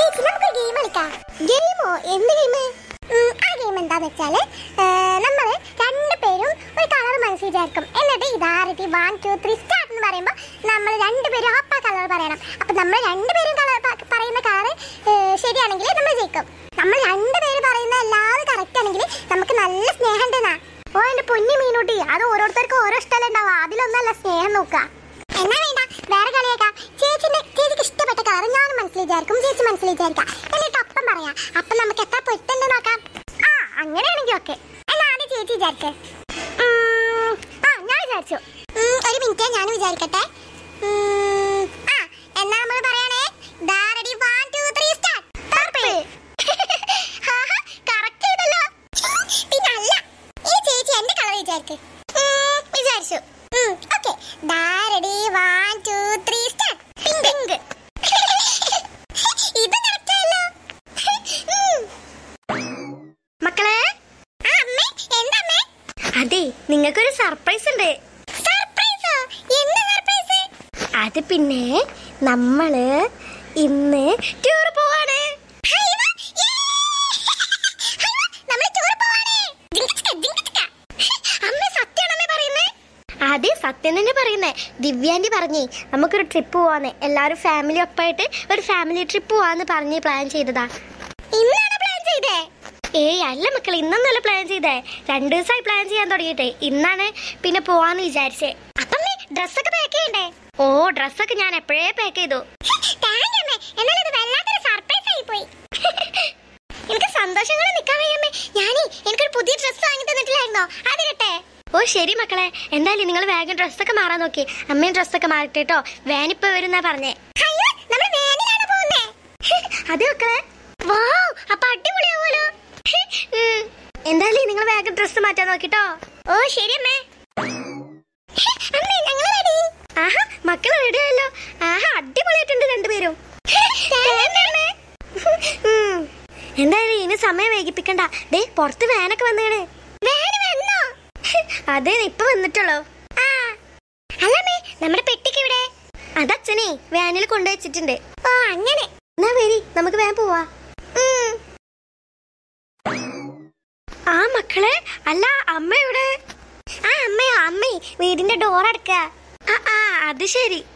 ചേച്ചി നമുക്ക് ഗെയിം കളിക്കാം ഗെയിമോ എന്ത് ഗെയിം ആ ഗെയിം എന്താന്ന് വെച്ചാല് നമ്മൾ രണ്ടുപേരും ഒരു കളർ മനസ്സിൽ വിചാരിക്കും എന്നിട്ട് ഇതാരത്തി വൺ ടു ത്രീ സ്റ്റാർട്ട് എന്ന് പറയുമ്പോൾ നമ്മൾ രണ്ടുപേരും ആ കളർ പറയണം അപ്പൊ നമ്മൾ രണ്ടുപേരും കളർ പറയുന്ന കളർ ശരിയാണെങ്കിൽ നമ്മൾ ജയിക്കും നമ്മൾ രണ്ടുപേര് പറയുന്ന എല്ലാവരും കറക്റ്റ് ആണെങ്കിൽ നമുക്ക് നല്ല സ്നേഹം ഉണ്ടെന്നാ ഓ എന്റെ പൊന്നി മീനൂട്ടി അത് ഓരോരുത്തർക്കും ഓരോ ഇഷ്ടമല്ല ഉണ്ടാവുക അതിലൊന്നല്ല സ്നേഹം നോക്കുക എന്നാ വേണ്ട വേറെ കളിയേക്കാം ചേച്ചിന്റെ ചേച്ചിക്ക് ഇഷ്ടപ്പെട്ട കളർ ഞാൻ മനസ്സിൽ വിചാരിക്കും ചേച്ചി മനസ്സിൽ വിചാരിക്കാം എന്നിട്ട് അപ്പം പറയാം അപ്പൊ നമുക്ക് എത്ര പൊരുത്തണ്ട് നോക്കാം ആ അങ്ങനെയാണെങ്കിൽ ഓക്കെ എന്നാ ആദ്യം ചേച്ചി വിചാരിക്കേ ഉം, ആ ഞാൻ വിചാരിച്ചു ഉം, ഒരു മിനിറ്റ് ഞാൻ വിചാരിക്കട്ടെ ഉം, ആ എന്നാ നമ്മൾ പറയണേ ദാ ready, one, two, three, start. Purple. ആഹാ, correct ചെയ്തല്ലോ. പിന്നെ അല്ല ഈ ചേച്ചി എന്റെ കളർ വിചാരിക്ക് ഉം, വിചാരിച്ചു ഓക്കെ ദാ ready, one, two, three, start. Pink. ഇത് correct ആയല്ലോ. ഉം. മക്കളെ ആ, അമ്മേ, എന്താ അമ്മേ? അതെ നിങ്ങൾക്കൊരു സർപ്രൈസ് ഉണ്ട് Surprise ഓ? എന്ത് surprise? അത് പിന്നെ നമ്മള് ഇന്ന് ടൂർ പോവാണ് ഹൈവ, യേ! ഹൈവ, നമ്മള് tour പോവാണ്. ജിങ്കിച്ചിക്ക, ജിങ്കിച്ചിക്ക. അമ്മേ, സത്യാണോ അമ്മേ പറയുന്നേ? അതെ സത്യം തന്നെ പറയുന്നേ ദിവ്യാന്റി പറഞ്ഞേ നമുക്കൊരു ട്രിപ്പ് പോവാന്ന് എല്ലാവരും ഫാമിലി ഒപ്പായിട്ട് ഒരു ഫാമിലി ട്രിപ്പ് പോവാന്ന് പറഞ്ഞ് പ്ലാൻ ചെയ്തതാ ഇന്നാണോ plan ചെയ്തേ? ഏയ് അല്ല മക്കളെ ഇന്നൊന്നല്ല പ്ലാൻ ചെയ്തേ രണ്ടു ദിവസമായി പ്ലാൻ ചെയ്യാൻ തുടങ്ങിയിട്ടേ ഇന്നാണ് പിന്നെ പോവാന്ന് വിചാരിച്ചേ അപ്പൊ അമ്മേ, dress ഒക്കെ pack ചെയ്യണ്ടേ? ഓ ഡ്രസ്സൊക്കെ ഞാൻ എപ്പോഴേ പാക്ക് ചെയ്തു Thank you അമ്മേ. എന്നാലും ഇത് വല്ലാത്തൊരു surprise ആയിപ്പോയി. എനിക്ക് സന്തോഷങ്ങൾ നിൽക്കാൻ വയ്യമ്മേ ഞാനേ എനിക്കൊരു പുതിയ ഡ്രസ്സ് വാങ്ങി തന്നിട്ടില്ലായിരുന്നോ അതിരട്ടെ ഓ ശരി മക്കളെ എന്തായാലും നിങ്ങൾ വേഗം ഡ്രസ്സൊക്കെ മാറാൻ നോക്കി അമ്മയും ഡ്രസ്സൊക്കെ മാറട്ടെ കേട്ടോ വാനിപ്പോ വരുന്നാ പറഞ്ഞേ ഹൈവ, നമ്മള് van ലാണോ പോകുന്നേ? അതെ മക്കളെ വാവ് അപ്പൊ അടിപൊളിയാവുമല്ലോ ഉം. എന്തായാലും നിങ്ങൾ വേഗം ഡ്രസ്സ് മാറ്റാൻ നോക്കിട്ടോ ഓ ശരി അമ്മേ അമ്മേ, ഞങ്ങള് ready. ആഹാ മക്കള് റെഡി ആയല്ലോ ആഹാ അടിപൊളിയായിട്ടുണ്ട് രണ്ടുപേരും ഉം. എന്തായാലും ഇനി സമയം വൈകിപ്പിക്കണ്ട ദേ പുറത്ത് വാനൊക്കെ വന്നേണ് Van വന്നോ? അതെ ഇപ്പൊ വന്നിട്ടുള്ളൂ ആ. അല്ല അമ്മേ, നമ്മുടെ പെട്ടിക്ക് ഇവിടെ അതച്ഛനെ വാനിൽ കൊണ്ടുവച്ചിട്ടുണ്ട് ഓ അങ്ങനെ എന്നാ വരി നമുക്ക് വേഗം പോവാ ഉം. ആ മക്കളെ അല്ല അമ്മ ഇവിടെ ആ അമ്മയോ അമ്മേ വീടിന്റെ ഡോർ അടക്കുക ആ ആ അത് ശരി